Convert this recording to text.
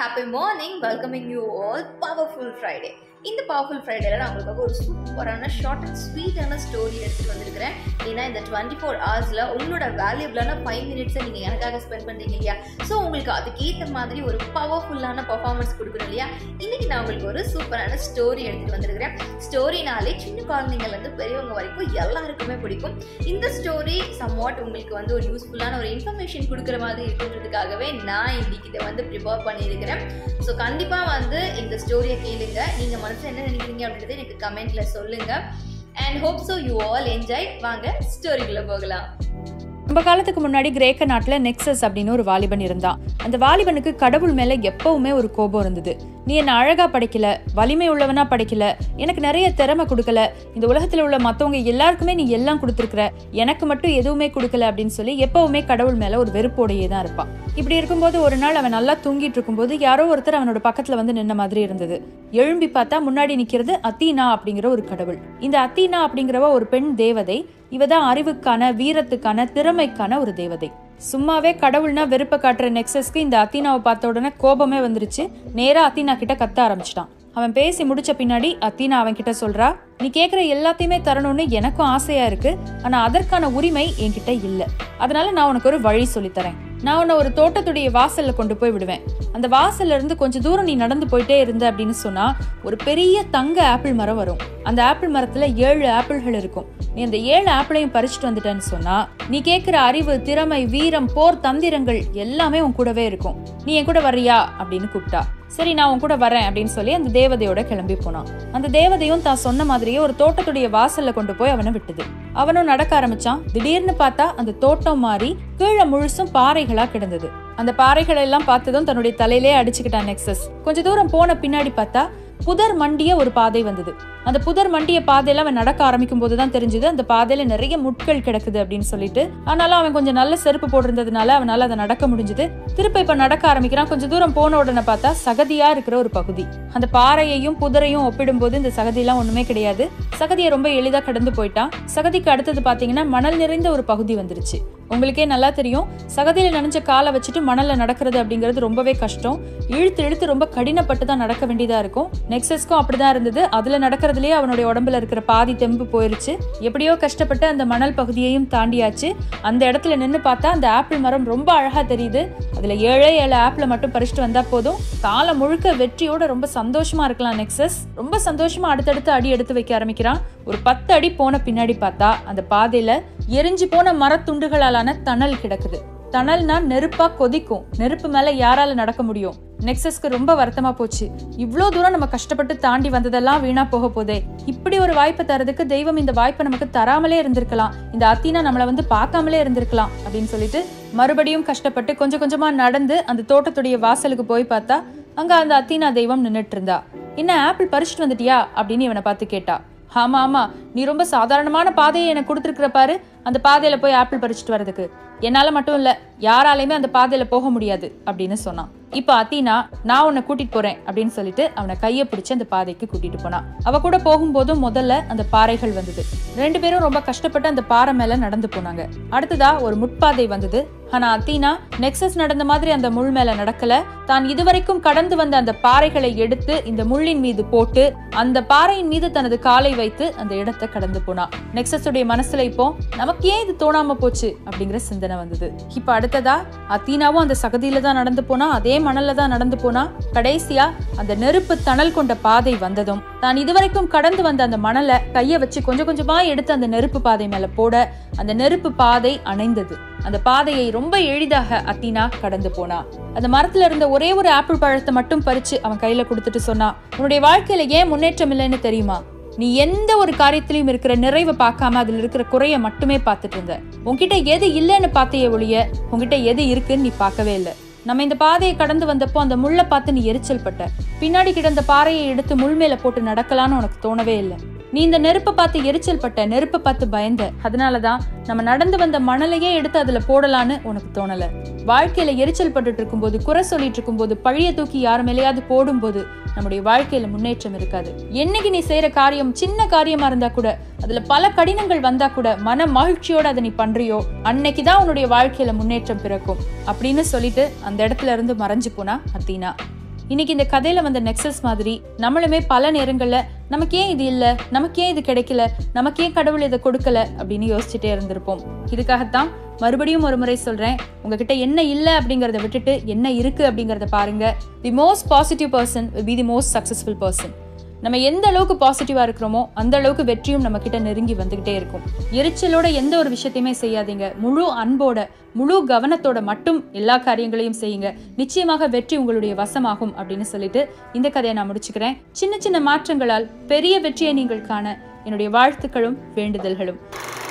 happy morning welcoming you all powerful Friday இந்த powerful ஃப்ரைடேல நான் உங்களுக்காக ஒரு சூப்பரான ஷார்ட் அண்ட் ஸ்வீட்டான ஸ்டோரி எடுத்துட்டு வந்திருக்கிறேன் ஏன்னா இந்த டுவெண்ட்டி ஃபோர் ஹவர்ஸில் உங்களோட வேல்யூபிளான ஃபைவ் மினிட்ஸை நீங்கள் எனக்காக ஸ்பெண்ட் பண்ணுறீங்க இல்லையா ஸோ உங்களுக்கு அதுக்கேற்ற மாதிரி ஒரு பவர்ஃபுல்லான பர்ஃபார்மன்ஸ் கொடுக்கணும் இல்லையா இன்னைக்கு நான் உங்களுக்கு ஒரு சூப்பரான ஸ்டோரி எடுத்துட்டு வந்திருக்கிறேன் ஸ்டோரினாலே சின்ன குழந்தைங்கள்லேருந்து பெரியவங்க வரைக்கும் எல்லாருக்குமே பிடிக்கும் இந்த ஸ்டோரி சம்வாட் உங்களுக்கு வந்து ஒரு யூஸ்ஃபுல்லான ஒரு இன்ஃபர்மேஷன் கொடுக்குற மாதிரி இருக்குன்றதுக்காகவே நான் இன்னைக்கு இதை வந்து ப்ரிப்பேர் பண்ணியிருக்கிறேன் ஸோ கண்டிப்பாக வந்து இந்த ஸ்டோரியை கேளுங்க நீங்கள் மனசில் என்ன நினைக்கிறீங்க அப்படின்றத எனக்கு கமெண்ட்ல சொல்லுங்க and hope so you all enjoy வாங்க ஸ்டோரிக்குள்ளே போகலாம் ரொம்ப காலத்துக்கு முன்னாடி கிரேக்க நாட்டுல நெக்ஸஸ் அப்படின்னு ஒரு வாலிபன் இருந்தான் அந்த வாலிபனுக்கு கடவுள் மேல எப்பவுமே ஒரு கோபம் இருந்தது நீ என்ன அழகா படைக்கல வலிமை உள்ளவனா படைக்கல எனக்கு நிறைய திறமை கொடுக்கல இந்த உலகத்துல உள்ள மத்தவங்க எல்லாருக்குமே நீ எல்லாம் கொடுத்துருக்குற எனக்கு மட்டும் எதுவுமே கொடுக்கல அப்படின்னு சொல்லி எப்பவுமே கடவுள் மேல ஒரு வெறுப்போடையே தான் இருப்பான் இப்படி இருக்கும்போது ஒரு நாள் அவன் நல்லா தூங்கிட்டு இருக்கும்போது யாரோ ஒருத்தர் அவனோட பக்கத்துல வந்து நின்ன மாதிரி இருந்தது எழும்பி பார்த்தா முன்னாடி நிக்கிறது அத்தீனா அப்படிங்கிற ஒரு கடவுள் இந்த அத்தீனா அப்படிங்கிறவ ஒரு பெண் தேவதை இவ தான் அறிவுக்கான வீரத்துக்கான திறமைக்கான ஒரு தேவதை சும்மாவே கடவுள்னா வெறுப்ப காட்டுற நெக்ஸஸ்க்கு இந்த அத்தீனாவை பார்த்த உடனே கோபமே வந்துருச்சு நேரா அத்தீனா கிட்ட கத்த ஆரம்பிச்சிட்டான் அவன் பேசி முடிச்ச பின்னாடி அத்தீனா அவன் கிட்ட சொல்றா நீ கேக்குற எல்லாத்தையுமே தரணும்னு எனக்கும் ஆசையா இருக்கு ஆனா அதற்கான உரிமை என்கிட்ட இல்ல அதனால நான் உனக்கு ஒரு வழி சொல்லித்தரேன் நான் உன்னை ஒரு தோட்டத்துடைய வாசல்ல கொண்டு போய் விடுவேன் அந்த வாசல்ல இருந்து கொஞ்சம் தூரம் நீ நடந்து போயிட்டே இருந்த அப்படின்னு சொன்னா ஒரு பெரிய தங்க ஆப்பிள் மரம் வரும் அந்த ஆப்பிள் மரத்துல ஏழு ஆப்பிள்கள் இருக்கும் நீ அந்த ஏழு ஆப்பிளையும் பறிச்சுட்டு வந்துட்டேன்னு சொன்னா நீ கேட்கிற அறிவு திறமை வீரம் போர் தந்திரங்கள் எல்லாமே உன் கூடவே இருக்கும் நீ என் கூட வர்றியா அப்படின்னு கூப்பிட்டா சரி நான் உன் கூட வரேன் அப்படின்னு சொல்லி அந்த தேவதையோட கிளம்பி போனான் அந்த தேவதையும் தான் சொன்ன மாதிரியே ஒரு தோட்டத்துடைய வாசல்ல கொண்டு போய் அவனை விட்டுது அவனும் நடக்க ஆரம்பிச்சான் திடீர்னு பார்த்தா அந்த தோட்டம் மாறி கீழே முழுசும் பாறைகளா கிடந்தது அந்த பாறைகளை எல்லாம் பார்த்ததும் தன்னுடைய தலையிலே அடிச்சுக்கிட்டான் நெக்ஸஸ் கொஞ்ச தூரம் போன பின்னாடி பார்த்தா புதர் மண்டிய ஒரு பாதை வந்தது அந்த புதர் மண்டிய பாதையில அவன் நடக்க ஆரம்பிக்கும் போதுதான் தெரிஞ்சது அந்த பாதையில நிறைய முட்கள் கிடக்குது அப்படின்னு சொல்லிட்டு ஆனாலும் அவன் கொஞ்சம் நல்ல செருப்பு போட்டிருந்ததுனால அவனால அதை நடக்க முடிஞ்சது திருப்ப இப்ப நடக்க ஆரம்பிக்கிறான் கொஞ்சம் தூரம் போன உடனே பார்த்தா சகதியா இருக்கிற ஒரு பகுதி அந்த பாறையையும் புதரையும் ஒப்பிடும்போது இந்த சகதியெல்லாம் ஒண்ணுமே கிடையாது சகதியை ரொம்ப எளிதா கடந்து போயிட்டான் சகதிக்கு அடுத்தது பாத்தீங்கன்னா மணல் நிறைந்த ஒரு பகுதி வந்துருச்சு உங்களுக்கே நல்லா தெரியும் சகதியில நனைஞ்ச காலை வச்சுட்டு மணல்ல நடக்கிறது அப்படிங்கிறது ரொம்பவே கஷ்டம் இழுத்து இழுத்து ரொம்ப கடினப்பட்டு தான் நடக்க வேண்டியதா இருக்கும் நெக்ஸஸ்க்கும் அப்படிதான் இருந்தது அதுல நடக்கிறதுலயே அவனுடைய உடம்புல இருக்கிற பாதி தெம்பு போயிருச்சு எப்படியோ கஷ்டப்பட்டு அந்த மணல் பகுதியையும் தாண்டியாச்சு அந்த இடத்துல நின்னு பார்த்தா அந்த ஆப்பிள் மரம் ரொம்ப அழகா தெரியுது அதுல ஏழே ஏழு ஆப்பிள மட்டும் பறிச்சுட்டு வந்தா போதும் காலம் முழுக்க வெற்றியோட ரொம்ப சந்தோஷமா இருக்கலாம் நெக்ஸஸ் ரொம்ப சந்தோஷமா அடுத்தடுத்து அடி எடுத்து வைக்க ஆரம்பிக்கிறான் ஒரு பத்து அடி போன பின்னாடி பார்த்தா அந்த பாதையில எரிஞ்சு போன மரத்துண்டுகளாலான தணல் கிடக்குது தணல்னா நெருப்பா கொதிக்கும் நெருப்பு மேல யாரால நடக்க முடியும் நெக்ஸஸ்க்கு ரொம்ப வருத்தமா போச்சு இவ்வளோ தூரம் நம்ம கஷ்டப்பட்டு தாண்டி வந்ததெல்லாம் வீணா போக போதே இப்படி ஒரு வாய்ப்பை தரதுக்கு தெய்வம் இந்த வாய்ப்பை நமக்கு தராமலே இருந்திருக்கலாம் இந்த அத்தீனா நம்மளை வந்து பார்க்காமலே இருந்திருக்கலாம் அப்படின்னு சொல்லிட்டு மறுபடியும் கஷ்டப்பட்டு கொஞ்சம் கொஞ்சமா நடந்து அந்த தோட்டத்துடைய வாசலுக்கு போய் பார்த்தா அங்க அந்த அத்தீனா தெய்வம் நின்னுட்டு இருந்தா என்ன ஆப்பிள் பறிச்சுட்டு வந்துட்டியா அப்படின்னு இவனை பார்த்து கேட்டா ஆமா ஆமா நீ ரொம்ப சாதாரணமான பாதையை எனக்கு கொடுத்துருக்குற பாரு அந்த பாதையில போய் ஆப்பிள் பறிச்சுட்டு வர்றதுக்கு என்னால மட்டும் இல்ல யாராலையுமே அந்த பாதையில போக முடியாது அப்படின்னு சொன்னான் இப்ப அத்தீனா நான் உன்னை கூட்டிட்டு போறேன் அப்படின்னு சொல்லிட்டு அவனை கையை பிடிச்சு அந்த பாதைக்கு கூட்டிட்டு போனான் அவ கூட போகும்போதும் முதல்ல அந்த பாறைகள் வந்தது ரெண்டு பேரும் ரொம்ப கஷ்டப்பட்டு அந்த பாறை மேல நடந்து போனாங்க அடுத்ததா ஒரு முட்பாதை வந்தது ஆனா அத்தீனா நெக்ஸஸ் நடந்த மாதிரி அந்த முள் மேல நடக்கல தான் இதுவரைக்கும் கடந்து வந்த அந்த பாறைகளை எடுத்து இந்த முள்ளின் மீது போட்டு அந்த பாறையின் மீது தனது காலை வைத்து அந்த இடத்தை கடந்து போனா நெக்ஸஸ் உடைய மனசுல இப்போ நமக்கு ஏன் இது தோணாம போச்சு அப்படிங்கிற சிந்தனை வந்தது இப்ப அடுத்ததா அத்தீனாவும் அந்த சகதியில தான் நடந்து போனா அதே மணல்ல தான் நடந்து போனா கடைசியா அந்த நெருப்பு தணல் கொண்ட பாதை வந்ததும் தான் இதுவரைக்கும் கடந்து வந்த அந்த மணலை கைய வச்சு கொஞ்சம் கொஞ்சமா எடுத்து அந்த நெருப்பு பாதை மேல போட அந்த நெருப்பு பாதை அணைந்தது அந்த பாதையை ரொம்ப எளிதாக அத்தீனா கடந்து போனா அந்த மரத்துல இருந்த ஒரே ஒரு ஆப்பிள் பழத்தை மட்டும் பறிச்சு அவன் கையில கொடுத்துட்டு சொன்னா உன்னுடைய வாழ்க்கையில ஏன் முன்னேற்றம் இல்லைன்னு தெரியுமா நீ எந்த ஒரு காரியத்திலையும் இருக்கிற நிறைவை பார்க்காம அதுல இருக்கிற குறைய மட்டுமே பார்த்துட்டு இருந்த உன்கிட்ட எது இல்லைன்னு பார்த்தையே ஒழிய உன்கிட்ட எது இருக்குன்னு நீ பார்க்கவே இல்லை நம்ம இந்த பாதையை கடந்து வந்தப்போ அந்த முள்ளை பார்த்து நீ எரிச்சல் பட்ட பின்னாடி கிடந்த பாறையை எடுத்து முள் மேல போட்டு நடக்கலான்னு உனக்கு தோணவே இல்லை நீ இந்த நெருப்பை பார்த்து எரிச்சல் பட்ட நெருப்பை பார்த்து பயந்த அதனாலதான் நம்ம நடந்து வந்த மணலையே எடுத்து அதுல போடலான்னு உனக்கு தோணல வாழ்க்கையில எரிச்சல் பட்டுட்டு இருக்கும்போது குறை சொல்லிட்டு இருக்கும்போது பழிய தூக்கி யார் மேலேயாவது போடும்போது நம்முடைய வாழ்க்கையில முன்னேற்றம் இருக்காது என்னைக்கு நீ செய்யற காரியம் சின்ன காரியமா இருந்தா கூட அதுல பல கடினங்கள் வந்தா கூட மன மகிழ்ச்சியோட அதை நீ பண்றியோ அன்னைக்குதான் உன்னுடைய வாழ்க்கையில முன்னேற்றம் பிறக்கும் அப்படின்னு சொல்லிட்டு அந்த இடத்துல இருந்து மறைஞ்சு போனா அத்தீனா இன்னைக்கு இந்த கதையில வந்த நெக்ஸஸ் மாதிரி நம்மளுமே பல நேரங்கள்ல நமக்கு ஏன் இது இல்ல நமக்கு ஏன் இது கிடைக்கல நமக்கு ஏன் கடவுள் இதை கொடுக்கல அப்படின்னு யோசிச்சுட்டே இருந்திருப்போம் இதுக்காகத்தான் மறுபடியும் ஒரு முறை சொல்றேன் உங்ககிட்ட என்ன இல்ல அப்படிங்கறத விட்டுட்டு என்ன இருக்கு அப்படிங்கறத பாருங்க the most positive person be the most successful person நம்ம எந்த அளவுக்கு பாசிட்டிவா இருக்கிறோமோ அந்த அளவுக்கு வெற்றியும் நம்ம கிட்ட நெருங்கி வந்துகிட்டே இருக்கும் எரிச்சலோட எந்த ஒரு விஷயத்தையுமே செய்யாதீங்க முழு அன்போட முழு கவனத்தோட மட்டும் எல்லா காரியங்களையும் செய்யுங்க நிச்சயமாக வெற்றி உங்களுடைய வசமாகும் அப்படின்னு சொல்லிட்டு இந்த கதையை நான் முடிச்சுக்கிறேன் சின்ன சின்ன மாற்றங்களால் பெரிய வெற்றியை நீங்கள் காண என்னுடைய வாழ்த்துக்களும் வேண்டுதல்களும்